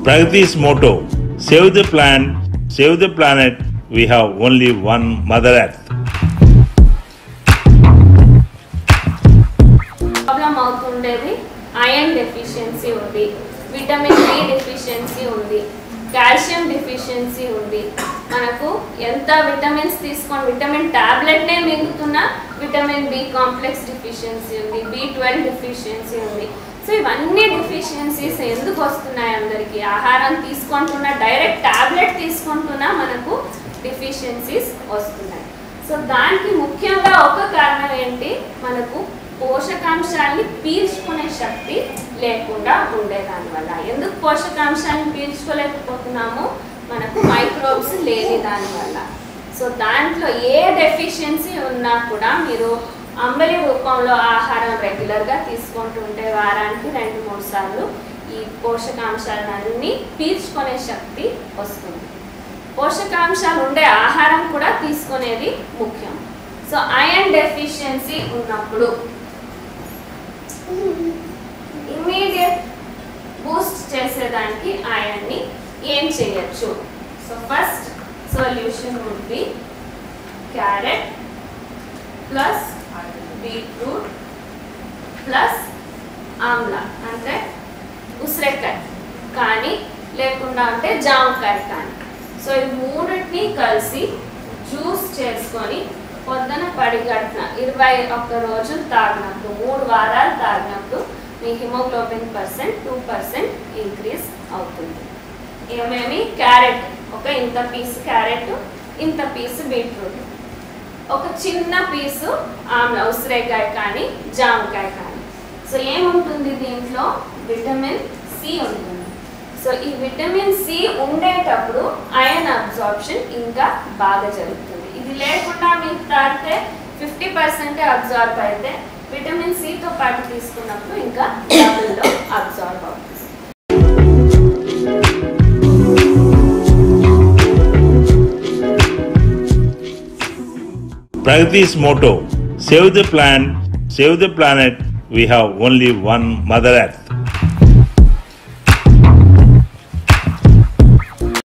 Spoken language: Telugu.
Pragati's motto Save the plant, save the planet, we have only one Mother Earth. Problem అవుతుండేది ఐరన్ డెఫిషియన్సీ ఉంది విటమిన్ డి డెఫిషియన్సీ ఉంది కాల్షియం డెఫిషియన్సీ ఉంది మనకు ఎంత విటమిన్స్ తీసుకొని విటమిన్ టాబ్లెట్నే మింగుతున్నా విటమిన్ బి కాంప్లెక్స్ డెఫిషియన్సీ ఉంది బి ట్వెల్వ్ డెఫిషియన్సీ ఉంది సో ఇవన్నీ డెఫిషియన్సీస్ ఎందుకు వస్తున్నాయి అందరికీ ఆహారం తీసుకుంటున్నా డైరెక్ట్ టాబ్లెట్ తీసుకుంటున్నా మనకు డెఫిషియన్సీస్ వస్తున్నాయి సో దానికి ముఖ్యంగా ఒక కారణం ఏంటి మనకు పోషకాంశాన్ని పీల్చుకునే శక్తి లేకుండా ఉండేదాని వల్ల ఎందుకు పోషకాంశాన్ని పీల్చుకోలేకపోతున్నాము మనకు మైక్రోబ్స్ లేని దానివల్ల సో దాంట్లో ఏ డెఫిషియన్సీ ఉన్నా కూడా మీరు అంబలి రూపంలో ఆహారం రెగ్యులర్గా తీసుకుంటుంటే వారానికి రెండు మూడు సార్లు ఈ పోషకాంశాలన్నీ పీల్చుకునే శక్తి వస్తుంది పోషకాంశాలు ఉండే ఆహారం కూడా తీసుకునేది ముఖ్యం సో ఐరన్ డెఫిషియన్సీ ఉన్నప్పుడు ఇమీడియట్ బూస్ట్ చేసేదానికి ఐరన్ని ఏం చేయొచ్చు so first solution would be carrot plus beetroot plus amla అంటే ఉసిరికాయ కానీ లేకుండా అంటే జామకాయ కానీ సో ఈ మూడింటిని కలిసి జ్యూస్ చేసుకొని పొద్దున పడిగట్టిన ఇరవై ఒక్క రోజులు తాగినప్పుడు మూడు వారాలు తాగినప్పుడు మీ haemoglobin percent two percent increase అవుతుంది ఏమేమి క్యారెట్ ఒక ఇంత పీస్ క్యారెట్ ఇంత పీస్ బీట్రూట్ ఒక చిన్న పీసు ఆమ్ల ఉసిరికాయ కానీ జామకాయ కానీ సో ఏముంటుంది దీంట్లో విటమిన్ సి ఉంటుంది సో ఈ విటమిన్ సి ఉండేటప్పుడు ఐరన్ అబ్జార్ప్షన్ ఇంకా బాగా జరుగుతుంది ఇది లేకుండా మీకు తాగితే ఫిఫ్టీ పర్సెంటే అబ్జార్బ్ అయితే విటమిన్ సితో పాటు తీసుకున్నప్పుడు ఇంకా డబుల్లో అబ్జార్బ్ అవుతుంది Pragati's motto Save the plant, save the planet, we have only one Mother Earth.